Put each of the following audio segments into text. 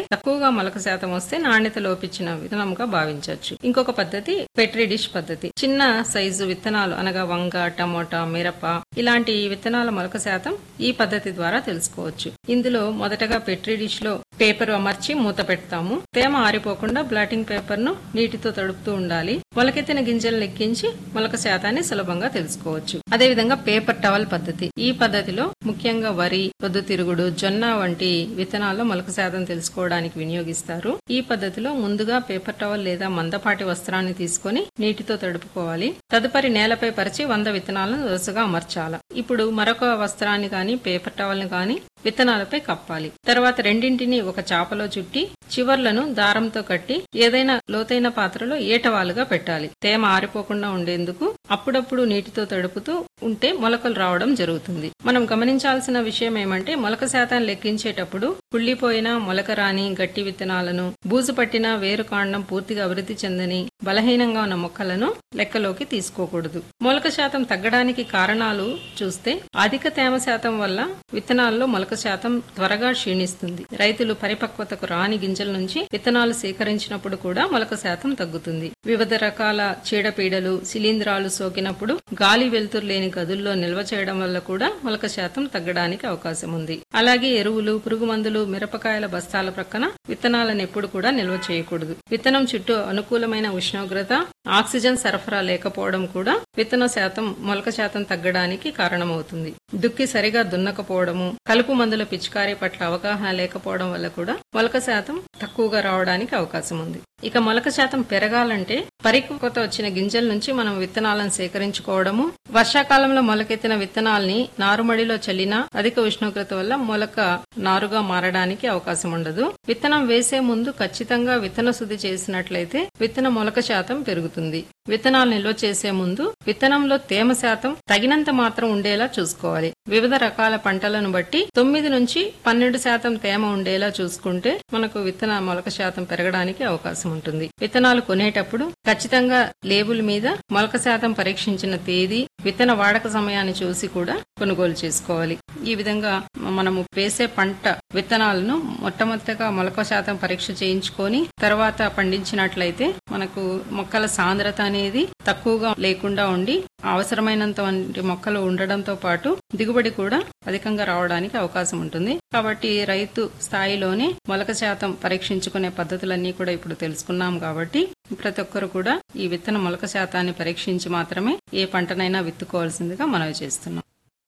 తక్కువగా మొలక శాతం వస్తే నాణ్యత లోపించిన విత్తనంగా భావించవచ్చు ఇంకొక పద్ధతి పెట్రీ డిష్ పద్ధతి చిన్న సైజు విత్తనాలు అనగా వంగ టమోటా మిరప ఇలాంటి విత్తనాల మొలక శాతం ఈ పద్ధతి ద్వారా తెలుసుకోవచ్చు ఇందులో మొదటగా పెట్రీ డిష్ లో పేపర్ అమర్చి మూత పెడతాము తేమ ఆరిపోకుండా బ్లాటింగ్ పేపర్ ను నీటితో తడుపుతూ ఉండాలి మొలకెత్తిన గింజలు లెక్కించి మొలక శాతాన్ని సులభంగా తెలుసుకోవచ్చు అదేవిధంగా పేపర్ టవల్ పద్ధతి ఈ పద్ధతిలో ముఖ్యంగా వరి పొద్దుతిరుగుడు జొన్న వంటి విత్తనాల్లో మొలక శాతం తెలుసుకోవడానికి వినియోగిస్తారు ఈ పద్ధతిలో ముందుగా పేపర్ టవల్ లేదా మందపాటి వస్త్రాన్ని తీసుకొని నీటితో తడుపుకోవాలి తదుపరి నేలపై పరిచి వంద విత్తనాలను వరుసగా అమర్చాల ఇప్పుడు మరొక వస్త్రాన్ని గాని పేపర్ టవల్ ని గాని విత్తనాలపై కప్పాలి తర్వాత రెండింటిని ఒక చాపలో చుట్టి చివర్లను దారంతో కట్టి ఏదైనా లోతైన పాత్రలో ఏటవాలుగా పెట్టాలి తేమ ఆరిపోకుండా ఉండేందుకు అప్పుడప్పుడు నీటితో తడుపుతూ ఉంటే మొలకలు రావడం జరుగుతుంది మనం గమనించాల్సిన విషయం ఏమంటే మొలక శాతం లెక్కించేటప్పుడు కుళ్ళిపోయిన మొలక రాని గట్టి విత్తనాలను బూజు పట్టిన వేరు కాండం పూర్తిగా అభివృద్ధి చెందని బలహీనంగా ఉన్న మొక్కలను లెక్కలోకి తీసుకోకూడదు మొలక శాతం తగ్గడానికి కారణాలు చూస్తే అధిక తేమ శాతం వల్ల విత్తనాల్లో మొలక శాతం త్వరగా క్షీణిస్తుంది రైతులు పరిపక్వతకు రాని గింజల నుంచి విత్తనాలు సేకరించినప్పుడు కూడా మొలక శాతం తగ్గుతుంది వివిధ రకాల చీడపీడలు శిలీంధ్రాలు సోకినప్పుడు గాలి వెలుతురు లేని గదుల్లో నిల్వ చేయడం వల్ల కూడా మొలక శాతం తగ్గడానికి అవకాశం ఉంది అలాగే ఎరువులు పురుగు మందులు మిరపకాయల బస్తాల ప్రక్కన విత్తనాలను ఎప్పుడు కూడా నిల్వ చేయకూడదు విత్తనం చుట్టూ అనుకూలమైన ఉష్ణోగ్రత ఆక్సిజన్ సరఫరా లేకపోవడం కూడా విత్తన శాతం మొలక శాతం తగ్గడానికి కారణమవుతుంది దుక్కి సరిగా దున్నకపోవడము కలుపు మందుల పిచికారీ పట్ల అవగాహన లేకపోవడం వల్ల కూడా మొలక శాతం తక్కువగా రావడానికి అవకాశం ఉంది ఇక మొలక శాతం పెరగాలంటే పరిపక్వత వచ్చిన గింజల నుంచి మనం విత్తనాలను సేకరించుకోవడము వర్షాకాలంలో మొలకెత్తిన విత్తనాల్ని నారుమడిలో చల్లినా అధిక ఉష్ణోగ్రత వల్ల మొలక నారుగా మారడానికి అవకాశం ఉండదు విత్తనం వేసే ముందు ఖచ్చితంగా విత్తన శుద్ధి చేసినట్లయితే విత్తన మొలక శాతం పెరుగుతుంది విత్తనాలు నిల్వ చేసే ముందు విత్తనంలో తేమ శాతం తగినంత మాత్రం ఉండేలా చూసుకోవాలి వివిధ రకాల పంటలను బట్టి తొమ్మిది నుంచి పన్నెండు శాతం తేమ ఉండేలా చూసుకుంటే మనకు విత్తన మొలక శాతం పెరగడానికి అవకాశం ఉంటుంది విత్తనాలు కొనేటప్పుడు ఖచ్చితంగా లేబుల్ మీద మొలక శాతం పరీక్షించిన తేదీ విత్తన వాడక సమయాన్ని చూసి కూడా కొనుగోలు చేసుకోవాలి ఈ విధంగా మనము వేసే పంట విత్తనాలను మొట్టమొదటిగా మొలక శాతం పరీక్ష చేయించుకొని తర్వాత పండించినట్లయితే మనకు మొక్కల సాంద్రత అనేది తక్కువగా లేకుండా ఉండి అవసరమైనంత వంటి మొక్కలు ఉండడంతో పాటు దిగుబడి కూడా అధికంగా రావడానికి అవకాశం ఉంటుంది కాబట్టి రైతు స్థాయిలోనే మొలక శాతం పరీక్షించుకునే పద్ధతులన్నీ కూడా ఇప్పుడు తెలుసుకున్నాం కాబట్టి ప్రతి ఒక్కరు కూడా ఈ విత్తన మొలక శాతాన్ని పరీక్షించి మాత్రమే ఏ పంటనైనా విత్తుకోవాల్సిందిగా మనవి చేస్తున్నాం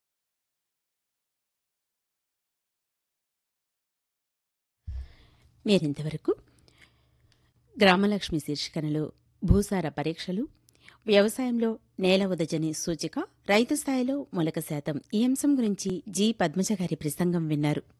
మీరింతవరకు గ్రామలక్ష్మి శీర్షికనలో భూసార పరీక్షలు వ్యవసాయంలో నేల ఉదజని సూచిక రైతు స్థాయిలో మొలక శాతం ఈ అంశం గురించి జి పద్మజ గారి ప్రసంగం విన్నారు